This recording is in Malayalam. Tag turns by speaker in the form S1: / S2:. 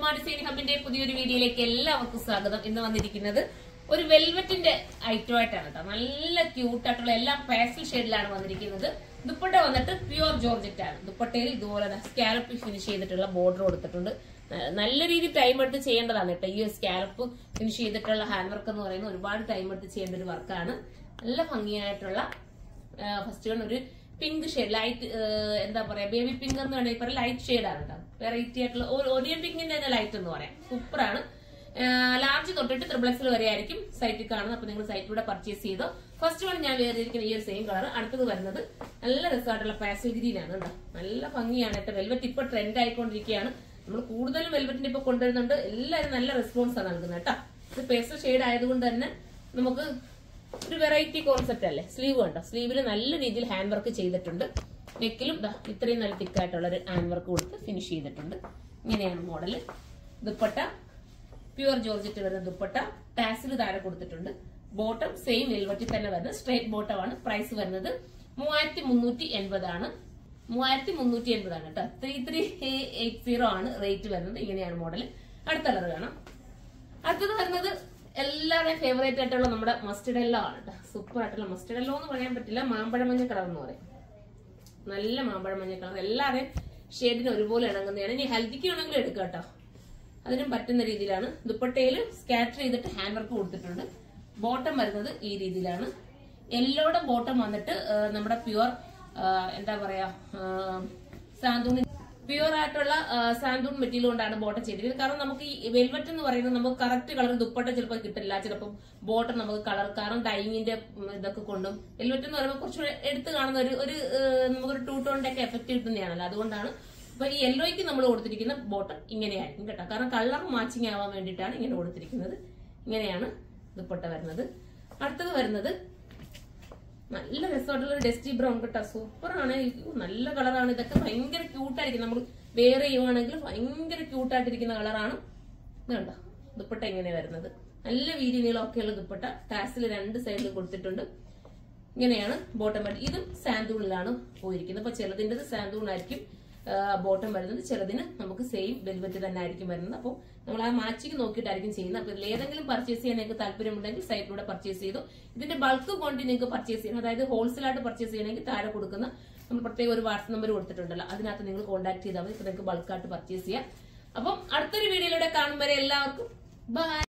S1: കുമാർ ഡിസൈൻ ഹബിന്റെ പുതിയൊരു വീഡിയോയിലേക്ക് എല്ലാവർക്കും സ്വാഗതം ഇന്ന് വന്നിരിക്കുന്നത് ഒരു വെൽവെറ്റിന്റെ ഐറ്റം ആയിട്ടാണ് കേട്ടോ നല്ല ക്യൂട്ട് ആയിട്ടുള്ള എല്ലാം പാസ്റ്റൽ ഷെയ്ഡിലാണ് വന്നിരിക്കുന്നത് ദുപ്പട്ട വന്നിട്ട് പ്യുവർ ജോർജറ്റ് ആണ് ദുപ്പട്ടയിൽ ഇതുപോലെ സ്കാലപ്പ് ഫിനിഷ് ചെയ്തിട്ടുള്ള ബോർഡർ കൊടുത്തിട്ടുണ്ട് ന- നല്ല രീതിയിൽ ടൈം എടുത്ത് ചെയ്യേണ്ടതാണ് കേട്ടോ ഈ സ്കാലപ്പ് ഫിനിഷ് ചെയ്തിട്ടുള്ള ഹാൻഡ് വർക്ക് എന്ന് പറയുന്നത് ഒരുപാട് ടൈം എടുത്ത് ചെയ്യേണ്ട ഒരു വർക്കാണ് നല്ല ഭംഗിയായിട്ടുള്ള ഫസ്റ്റ് വൺ ഒരു പിങ്ക് ഷെയ്ഡ് ലൈറ്റ് എന്താ പറയാ ബേബി പിങ്ക് എന്ന് വേണമെങ്കിൽ പറയാം ലൈറ്റ് ഷെയ്ഡാണ് കേട്ടോ വെറൈറ്റി ആയിട്ടുള്ള ഒരിയൻ പിങ്കിന്റെ തന്നെ ലൈറ്റ് എന്ന് പറയാം സൂപ്പറാണ് ലാർജ് തൊട്ടിട്ട് ത്രിബിൾ എക്സൽ വരെ ആയിരിക്കും സൈറ്റിൽ കാണുന്നത് അപ്പൊ നിങ്ങൾ സൈറ്റിലൂടെ പർച്ചേസ് ചെയ്തോ ഫസ്റ്റ് വൺ ഞാൻ വേറിയിരിക്കുന്ന ഈ ഒരു സെയിം കളർ അടുത്തത് വരുന്നത് നല്ല രസമായിട്ടുള്ള പാസൽ ഗ്രീൻ ആണ് കേട്ടോ നല്ല ഭംഗിയാണ് കേട്ടോ വെൽവെറ്റ് ഇപ്പൊ ട്രെൻഡ് ആയിക്കൊണ്ടിരിക്കുകയാണ് നമ്മൾ കൂടുതലും വെൽവെറ്റിന്റെ ഇപ്പൊ കൊണ്ടുവരുന്നുണ്ട് എല്ലാവരും നല്ല റെസ്പോൺസ് ആണ് നൽകുന്നത് കേട്ടോ ഇത് പേസ്റ്റൽ ഷെയ്ഡ് ആയതുകൊണ്ട് തന്നെ നമുക്ക് ഒരു വെറൈറ്റി കോൺസെപ്റ്റ് അല്ലേ സ്ലീവ് കണ്ടോ സ്ലീവിൽ നല്ല രീതിയിൽ ഹാൻഡ് വർക്ക് ചെയ്തിട്ടുണ്ട് നെക്കിലും ദാ ഇത്രയും നല്ല തിക്കായിട്ടുള്ള ഒരു ഹാൻഡ് വർക്ക് കൊടുത്ത് ഫിനിഷ് ചെയ്തിട്ടുണ്ട് ഇങ്ങനെയാണ് മോഡൽ ദുപ്പട്ട പ്യുവർ ജോർജറ്റ് വരുന്ന ദുപ്പട്ട ടാസിൽ താഴെ കൊടുത്തിട്ടുണ്ട് ബോട്ടം സെയിം വെൽവറ്റിൽ തന്നെ വരുന്നത് സ്ട്രേറ്റ് ബോട്ടം ആണ് പ്രൈസ് വരുന്നത് മൂവായിരത്തി മുന്നൂറ്റി എൺപതാണ് മൂവായിരത്തി മുന്നൂറ്റി എൺപതാണ് കേട്ടോ ത്രീ ത്രീ എയ്റ്റ് സീറോ ആണ് റേറ്റ് വരുന്നത് ഇങ്ങനെയാണ് മോഡൽ അടുത്ത കളർ കാണാം അടുത്തത് വരുന്നത് എല്ലാവരുടെയും ഫേവറേറ്റ് ആയിട്ടുള്ള നമ്മുടെ മസ്റ്റർഡ് എല്ലോ ആണ് കേട്ടോ സൂപ്പർ ആയിട്ടുള്ള മസ്റ്റർഡ് എല്ലോ എന്ന് പറയാൻ പറ്റില്ല മാമ്പഴ മഞ്ഞ കളർ എന്ന് പറയും നല്ല മാമ്പഴ മഞ്ഞ കളർ എല്ലാവരുടെയും ഷെയ്ഡിന് ഒരുപോലെ ഇണങ്ങുന്നതാണ് ഇനി ഹെൽത്തിക്ക് വേണമെങ്കിലും എടുക്കാം കേട്ടോ അതിനും പറ്റുന്ന രീതിയിലാണ് ദുപ്പട്ടയിൽ സ്കാറ്റർ ചെയ്തിട്ട് ഹാൻഡ് വർക്ക് കൊടുത്തിട്ടുണ്ട് ബോട്ടം വരുന്നത് ഈ രീതിയിലാണ് യെല്ലോയുടെ ബോട്ടം വന്നിട്ട് ആ, നമ്മുടെ പ്യുവർ എന്താ പറയാ സാന്തൂണി പ്യുവർ ആയിട്ടുള്ള സാന്തൂൺ മെറ്റീരിയൽ കൊണ്ടാണ് ബോട്ടം ചെയ്തിരിക്കുന്നത് കാരണം നമുക്ക് ഈ വെൽവെറ്റ് എന്ന് പറയുന്നത് നമുക്ക് കറക്റ്റ് കളർ ദുപ്പട്ട ചിലപ്പോൾ കിട്ടില്ല ചിലപ്പോൾ ബോട്ടം നമുക്ക് കളർ കാരണം ഡൈങ്ങിന്റെ ഇതൊക്കെ കൊണ്ടും വെൽവെറ്റ് എന്ന് പറയുമ്പോൾ കുറച്ചുകൂടെ എടുത്ത് കാണുന്ന ഒരു ഒരു ആ, നമുക്കൊരു ടൂ ടോണിന്റെ ഒക്കെ എഫക്ട് കിട്ടുന്നതാണല്ലോ അതുകൊണ്ടാണ് അപ്പൊ ഈ യെല്ലോയ്ക്ക് നമ്മൾ കൊടുത്തിരിക്കുന്ന ബോട്ടം ഇങ്ങനെയായിരിക്കും കേട്ടോ കാരണം കളർ മാച്ചിങ് ആവാൻ വേണ്ടിയിട്ടാണ് ഇങ്ങനെ കൊടുത്തിരിക്കുന്നത് ഇങ്ങനെയാണ് ദുപ്പട്ട വരുന്നത് അടുത്തത് വരുന്നത് നല്ല രസമായിട്ടുള്ള ഒരു ഡസ്റ്റി ബ്രൗൺ കേട്ടോ സൂപ്പറാണ് നല്ല കളറാണ് ഇതൊക്കെ ഭയങ്കര ക്യൂട്ടായിരിക്കും നമ്മൾ വേറെ ചെയ്യുവാണെങ്കിൽ ഭയങ്കര ക്യൂട്ടായിട്ടിരിക്കുന്ന കളറാണ് ഇത് കണ്ടോ ദുപ്പട്ട ഇങ്ങനെ വരുന്നത് നല്ല വീതി നീളമൊക്കെയുള്ള ദുപ്പട്ട ടാസിൽ രണ്ട് സൈഡിൽ കൊടുത്തിട്ടുണ്ട് ഇങ്ങനെയാണ് ബോട്ടം വരുന്നത് ഇതും സാന്തൂണിലാണ് പോയിരിക്കുന്നത് അപ്പൊ ചിലതിൻ്റെത് സാന്തൂണായിരിക്കും ബോട്ടം വരുന്നത് ചിലതിന് നമുക്ക് സെയിം വെൽവെറ്റ് തന്നെ ആയിരിക്കും വരുന്നത് അപ്പോൾ നമ്മൾ ആ മാച്ചിങ് നോക്കിയിട്ടായിരിക്കും ചെയ്യുന്നത് അപ്പോൾ ഇതിൽ ഏതെങ്കിലും പർച്ചേസ് ചെയ്യാൻ നിങ്ങൾക്ക് താല്പര്യമുണ്ടെങ്കിൽ സൈറ്റിലൂടെ പർച്ചേസ് ചെയ്തു ഇതിന്റെ ബൾക്ക് ക്വാണ്ടിറ്റി നിങ്ങൾക്ക് പർച്ചേസ് ചെയ്യണം അതായത് ഹോൾസെയിൽ ആയിട്ട് പർച്ചേസ് ചെയ്യണമെങ്കിൽ താഴെ കൊടുക്കുന്ന നമ്മൾ പ്രത്യേക ഒരു വാട്സ്ആപ്പ് നമ്പർ കൊടുത്തിട്ടുണ്ടല്ലോ അതിനകത്ത് നിങ്ങൾ കോൺടാക്ട് ചെയ്താൽ മതി ഇപ്പൊ നിങ്ങൾക്ക് ബൾക്കായിട്ട് പർച്ചേസ് ചെയ്യാം അപ്പം അടുത്തൊരു വീഡിയോയിലൂടെ കാണും വരെ എല്ലാവർക്കും ബൈ